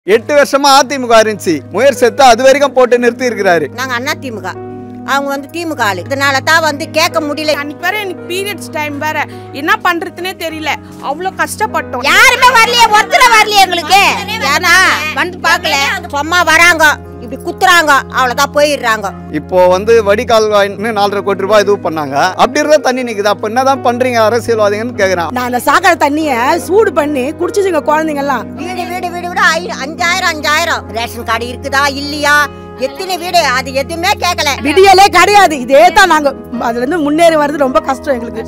எட்டு வருஷமா அதிமுக இருந்துச்சு முயற்சித்து அது வரைக்கும் போட்டு நிறுத்தி இருக்கிறாரு நாங்கள் அண்ணா திமுக அவங்க வந்து திமுக ஆளு இதனால தான் வந்து கேட்க முடியல அன்னைக்கு வேற எனக்கு பீரியட்ஸ் டைம் வேற என்ன பண்றதுனே தெரியல அவ்வளோ கஷ்டப்பட்டோம் யாருமே வரலையே ஒருத்தர வரலையே எங்களுக்கு ஏன்னா வந்து பார்க்கல சும்மா வராங்க இப்படி குத்துறாங்க அவ்வளோதான் போயிடுறாங்க இப்போ வந்து வடிகால்வாய்னு நாலரை கோடி ரூபாய் இது பண்ணாங்க அப்படி இருந்தா தண்ணி நிக்குது அப்ப என்னதான் பண்றீங்க அரசியல்வாதிகன்னு கேக்குறான் நான் அந்த சாக்கடை தண்ணியை சூடு பண்ணி குடிச்சுச்சுங்க குழந்தைங்க எல்லாம் வீடு வீடு வீடு வீடு ஐ- அஞ்சாயிரம் அஞ்சாயிரம் ரேஷன் கார்டு இருக்குதா இல்லையா எத்தனை வீடு அது எதுவுமே கேட்கல விடியலே கிடையாது இதே தான் நாங்க அதுல இருந்து முன்னேறி வர்றது ரொம்ப கஷ்டம் எங்களுக்கு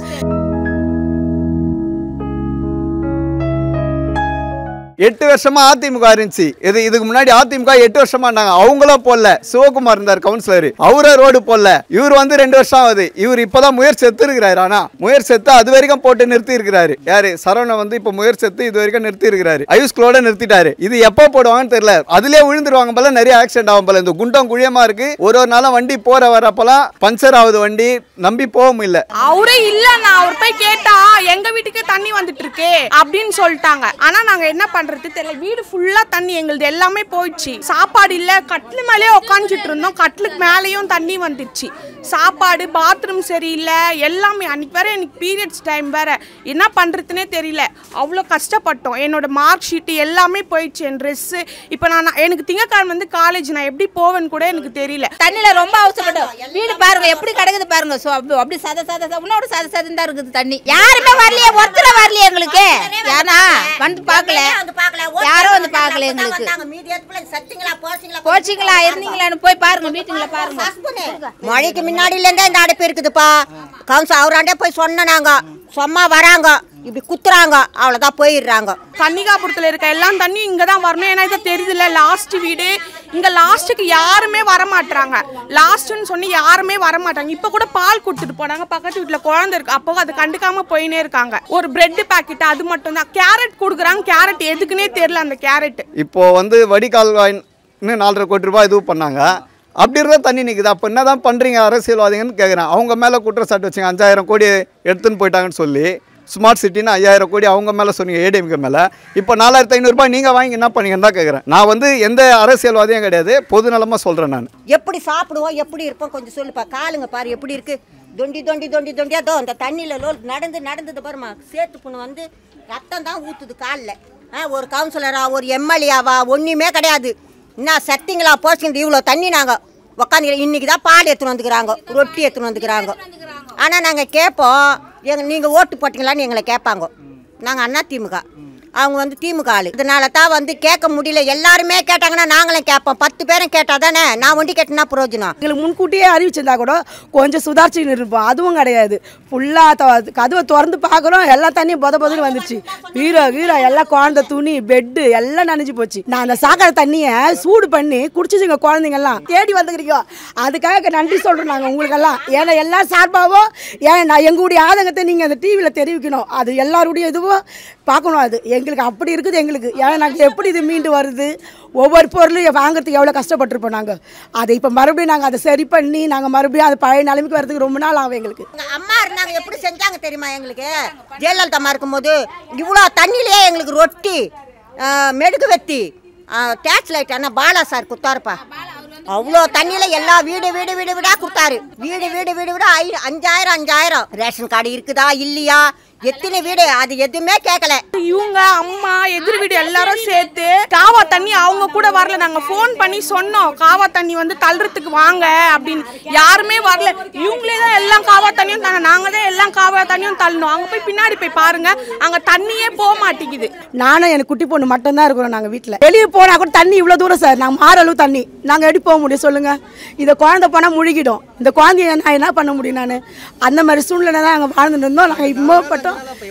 எட்டு வருஷமா அதிமுக இருந்துச்சு இது இதுக்கு முன்னாடி அதிமுக எட்டு வருஷமா இருந்தாங்க அவங்களும் போடல சிவகுமார் இருந்தார் கவுன்சிலர் அவரே ரோடு போடல இவர் வந்து ரெண்டு வருஷம் ஆகுது இவர் இப்பதான் முயற்சி எடுத்து இருக்கிறாரு ஆனா முயற்சி எடுத்து அது வரைக்கும் போட்டு நிறுத்தி இருக்கிறாரு யாரு சரவணன் வந்து இப்ப முயற்சி எடுத்து இது வரைக்கும் நிறுத்தி இருக்கிறாரு ஐஸ்குளோட நிறுத்திட்டாரு இது எப்போ போடுவாங்கன்னு தெரியல அதுலயே விழுந்துருவாங்க போல நிறைய ஆக்சிடென்ட் ஆகும் போல இந்த குண்டம் குழியமா இருக்கு ஒரு ஒரு நாளும் வண்டி போற வரப்பெல்லாம் பஞ்சர் ஆகுது வண்டி நம்பி போக முடியல அவரே இல்ல நான் அவர் போய் கேட்டா எங்க வீட்டுக்கு தண்ணி வந்துட்டு இருக்கு அப்படின்னு சொல்லிட்டாங்க ஆனா நாங்க என்ன பண்றது தெரியல வீடு ஃபுல்லா தண்ணி எங்களுது எல்லாமே போயிடுச்சு சாப்பாடு இல்ல கட்டில் மேலேயே உட்காந்துட்டு இருந்தோம் கட்டிலுக்கு மேலேயும் தண்ணி வந்துடுச்சு சாப்பாடு பாத்ரூம் சரியில்லை எல்லாமே அன்னைக்கு வேற எனக்கு பீரியட்ஸ் டைம் வேற என்ன பண்றதுனே தெரியல அவ்வளோ கஷ்டப்பட்டோம் என்னோட மார்க் ஷீட்டு எல்லாமே போயிடுச்சு என் ட்ரெஸ்ஸு இப்போ நான் எனக்கு திங்கக்கிழமை வந்து காலேஜ் நான் எப்படி போவேன்னு கூட எனக்கு தெரியல தண்ணியில ரொம்ப அவசரப்பட்டோம் வீடு பாருங்க எப்படி கிடக்குது பாருங்க சோ அப்படி அப்படி சத சத சத உன்னோட சத சதம் தான் இருக்குது தண்ணி யாருமே வரலையே ஒருத்தர வரலையே எங்களுக்கு ஏன்னா வந்து பார்க்கல யாரும் வந்து பார்க்கல எங்களுக்கு மீதி இடத்துல சத்திங்களா போச்சிங்களா கோச்சிங்களா இருந்தீங்களான்னு போய் பாருங்க மீட்டிங்ல பாருங்க மழைக்கு முன்னாடில இருந்தே இந்த அடுப்பு இருக்குதுப்பா கவுன்சில் அவராண்டே போய் சொன்ன நாங்க சும்மா வராங்க இப்படி குத்துறாங்க அவ்வளோதான் போயிடுறாங்க கன்னிகாபுரத்தில் இருக்க எல்லா தண்ணியும் இங்கே தான் வரணும் ஏன்னா இது தெரியுதுல்ல லாஸ்ட் வீடு இங்கே லாஸ்ட்டுக்கு யாருமே வர மாட்றாங்க லாஸ்ட்டுன்னு சொல்லி யாருமே வர மாட்டாங்க இப்போ கூட பால் கொடுத்துட்டு போனாங்க பக்கத்து வீட்டில் குழந்தை இருக்கு அப்போ அதை கண்டுக்காம போயினே இருக்காங்க ஒரு பிரெட் பாக்கெட் அது மட்டும் தான் கேரட் கொடுக்குறாங்க கேரட் எதுக்குன்னே தெரியல அந்த கேரட் இப்போ வந்து வடிகால்வாய்னு நாலரை கோடி ரூபாய் இது பண்ணாங்க அப்படி இருந்தா தண்ணி நிக்குது அப்போ என்னதான் பண்றீங்க அரசியல்வாதிகன்னு கேட்குறேன் அவங்க மேலே குற்றச்சாட்டு வச்சுங்க அஞ்சாயிரம் கோடி எடுத்துன்னு போயிட்டாங்கன்னு சொல்லி ஸ்மார்ட் சிட்டின்னு ஐயாயிரம் கோடி அவங்க மேலே சொன்னீங்க ஏடிஎம்கே மேலே இப்போ நாலாயிரத்தி ஐநூறுரூபா நீங்கள் வாங்கி என்ன பண்ணீங்கன்னு தான் கேட்குறேன் நான் வந்து எந்த அரசியல்வாதியும் கிடையாது பொது நலமாக சொல்கிறேன் நான் எப்படி சாப்பிடுவோம் எப்படி இருப்போம் கொஞ்சம் சொல்லுப்பா காலுங்க பாரு எப்படி இருக்கு தொண்டி தொண்டி தொண்டி தொண்டியா தோ அந்த தண்ணியில் லோ நடந்து நடந்தது பாருமா சேத்து புண்ணு வந்து ரத்தம் தான் ஊற்றுது காலில் ஆ ஒரு கவுன்சிலரா ஒரு எம்எல்ஏவா ஒன்றுமே கிடையாது என்ன சத்திங்களா போச்சுங்க இவ்வளோ தண்ணி நாங்கள் உக்காந்து இன்னைக்கு தான் பால் எடுத்துன்னு வந்துக்கிறாங்க ரொட்டி எடுத்துன்னு வந்துக்கிறாங்க ஆனால் நாங்கள் கேட்போம் எங்க நீங்கள் ஓட்டு போட்டிங்களான்னு எங்களை கேட்பாங்க நாங்கள் அண்ணா திமுக அவங்க வந்து திமுக ஆளு இதனால தான் வந்து கேட்க முடியல எல்லாருமே கேட்டாங்கன்னா நாங்களும் கேட்போம் பத்து பேரும் கேட்டா தானே நான் ஒண்டி கேட்டேன்னா பிரயோஜனம் எங்களுக்கு முன்கூட்டியே அறிவிச்சிருந்தா கூட கொஞ்சம் சுதாரிச்சு இருப்போம் அதுவும் கிடையாது ஃபுல்லாக கதவை திறந்து பார்க்குறோம் எல்லா தண்ணியும் பொத பொதன்னு வந்துச்சு வீரோ வீரோ எல்லாம் குழந்த துணி பெட்டு எல்லாம் நனைஞ்சு போச்சு நான் அந்த சாக்கடை தண்ணியை சூடு பண்ணி குடிச்சுச்சுங்க குழந்தைங்கெல்லாம் தேடி வந்துக்கிறீங்க அதுக்காக நன்றி சொல்கிறோம் நாங்கள் உங்களுக்கெல்லாம் ஏன்னா எல்லா சார்பாகவும் ஏன் நான் எங்களுடைய ஆதங்கத்தை நீங்கள் அந்த டிவியில் தெரிவிக்கணும் அது எல்லாருடைய இதுவும் பார்க்கணும் அது எங்களுக்கு அப்படி இருக்குது எங்களுக்கு ஏன்னா நாங்கள் எப்படி இது மீண்டு வருது ஒவ்வொரு பொருளும் வாங்குறதுக்கு எவ்வளோ கஷ்டப்பட்டிருப்போம் நாங்கள் அதை இப்போ மறுபடியும் நாங்கள் அதை சரி பண்ணி நாங்கள் மறுபடியும் அது பழைய நிலைமைக்கு வரதுக்கு ரொம்ப நாள் ஆகும் எங்களுக்கு எங்க அம்மா இருந்தாங்க எப்படி செஞ்சாங்க தெரியுமா எங்களுக்கு ஜெயலலிதா அம்மா இருக்கும்போது இவ்வளோ தண்ணியிலேயே எங்களுக்கு ரொட்டி ஆ, மெழுகு வெத்தி டேக்ஸ் லைட் அண்ணா பாலா சார் கொடுத்தாருப்பா அவ்வளோ தண்ணியில எல்லா வீடு வீடு வீடு வீடா கொடுத்தாரு வீடு வீடு வீடு வீடு ஐ அஞ்சாயிரம் அஞ்சாயிரம் ரேஷன் கார்டு இருக்குதா இல்லையா எத்தனை வீடு அது எதுவுமே கேட்கல இவங்க அம்மா எதிர் வீடு எல்லாரும் சேர்த்து காவா தண்ணி அவங்க கூட வரல நாங்க ஃபோன் பண்ணி சொன்னோம் காவா தண்ணி வந்து தள்ளுறதுக்கு வாங்க அப்படின்னு யாருமே வரல இவங்களே தான் எல்லாம் காவா தண்ணியும் தாங்க நாங்க தான் எல்லாம் காவா தண்ணியும் தள்ளணும் அங்க போய் பின்னாடி போய் பாருங்க அங்க தண்ணியே போக மாட்டேங்குது நானும் எனக்கு குட்டி பொண்ணு மட்டும்தான் இருக்கிறோம் நாங்கள் வீட்டில் வெளியே போனால் கூட தண்ணி இவ்வளோ தூரம் சார் நாங்கள் மாறளவு தண்ணி நாங்கள் எப்படி போக முடியும் சொல்லுங்கள் இந்த குழந்தை போனால் முழுகிடும் இந்த குழந்தைய நான் என்ன பண்ண முடியும் நான் அந்த மாதிரி சூழ்நிலை தான் நாங்கள் வாழ்ந்துட்டு இருந்தோம் நாங்கள் இப்போ பட்டோம்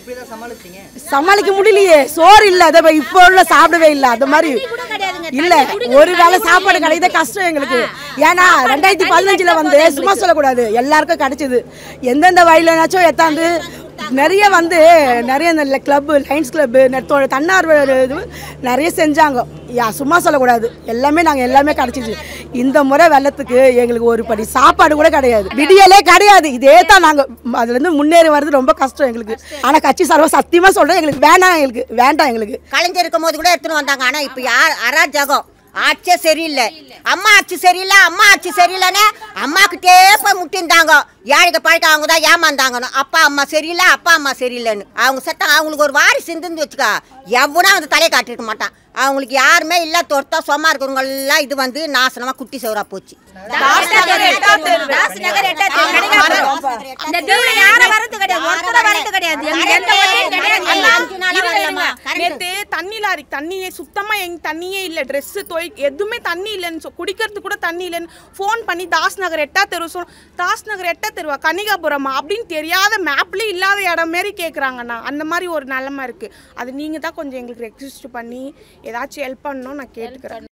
சமாளிக்க முடியலையே சோறு இல்லை அதை போய் இப்போ உள்ள சாப்பிடவே இல்லை அந்த மாதிரி இல்லை ஒரு வேளை சாப்பாடு கிடைக்கிறதே கஷ்டம் எங்களுக்கு ஏன்னா ரெண்டாயிரத்தி பதினஞ்சில் வந்து சும்மா சொல்லக்கூடாது எல்லாருக்கும் கிடைச்சது எந்தெந்த வழியிலனாச்சும் எத்தாந்து நிறைய வந்து நிறைய இந்த கிளப்பு லைன்ஸ் கிளப்பு தன்னார்வ இது நிறைய செஞ்சாங்க யா சும்மா சொல்லக்கூடாது எல்லாமே நாங்கள் எல்லாமே கிடச்சிச்சு இந்த முறை வெள்ளத்துக்கு எங்களுக்கு ஒரு படி சாப்பாடு கூட கிடையாது விடியலே கிடையாது இதே தான் நாங்கள் அதுலேருந்து முன்னேறி வர்றது ரொம்ப கஷ்டம் எங்களுக்கு ஆனால் கட்சி சார்பாக சத்தியமாக சொல்கிறேன் எங்களுக்கு வேணாம் எங்களுக்கு வேண்டாம் எங்களுக்கு கலைஞர் இருக்கும் போது கூட எடுத்துன்னு வந்தாங்க ஆனா இப்ப யார் அராஜகம் ஆட்சியே சரியில்லை அம்மா ஆட்சி சரியில்லை அம்மா ஆட்சி சரியில்லைன்னு அம்மாக்கிட்டே போய் முட்டிருந்தாங்க ஏழைக்கு பழக்க அவங்க தான் ஏமாந்தாங்கன்னு அப்பா அம்மா சரியில்லை அப்பா அம்மா சரியில்லைன்னு அவங்க சட்டம் அவங்களுக்கு ஒரு வாரிசு இருந்துன்னு வச்சுக்கா எவனும் வந்து தலையை காட்டிருக்க மாட்டான் அவங்களுக்கு யாருமே இல்லை தொர்த்தா சும்மா இருக்கிறவங்க எல்லாம் இது வந்து நாசனமா குட்டி சோறா போச்சு இந்த தெருவுல யாரும் வரது கிடையாது ஒருத்தர வரது கிடையாது எங்க எந்த வழியும் கிடையாது அஞ்சு நாளா வரலம்மா. நேத்து தண்ணி லாரி தண்ணியே சுத்தமா எங்க தண்ணியே இல்ல Dress துவை எதுவுமே தண்ணி இல்லைன்னு சொ- குடிக்கிறதுக்கு கூட தண்ணி இல்லைன்னு ஃபோன் பண்ணி தாஸ் நகர் எட்டா தெரு சொல் தாஸ் நகர் எட்டா தெருவா கன்னிகாபுரமா அப்படின்னு தெரியாத மேப்லயும் இல்லாத இடம் மாரி கேக்குறாங்கண்ணா அந்த மாதிரி ஒரு நிலைமை இருக்கு அது நீங்க தான் கொஞ்சம் எங்களுக்கு ரெக்வஸ்ட் பண்ணி ஏதாச்சும் ஹெல்ப் பண்ணணும் நான் கேட்டுக்கிறேன்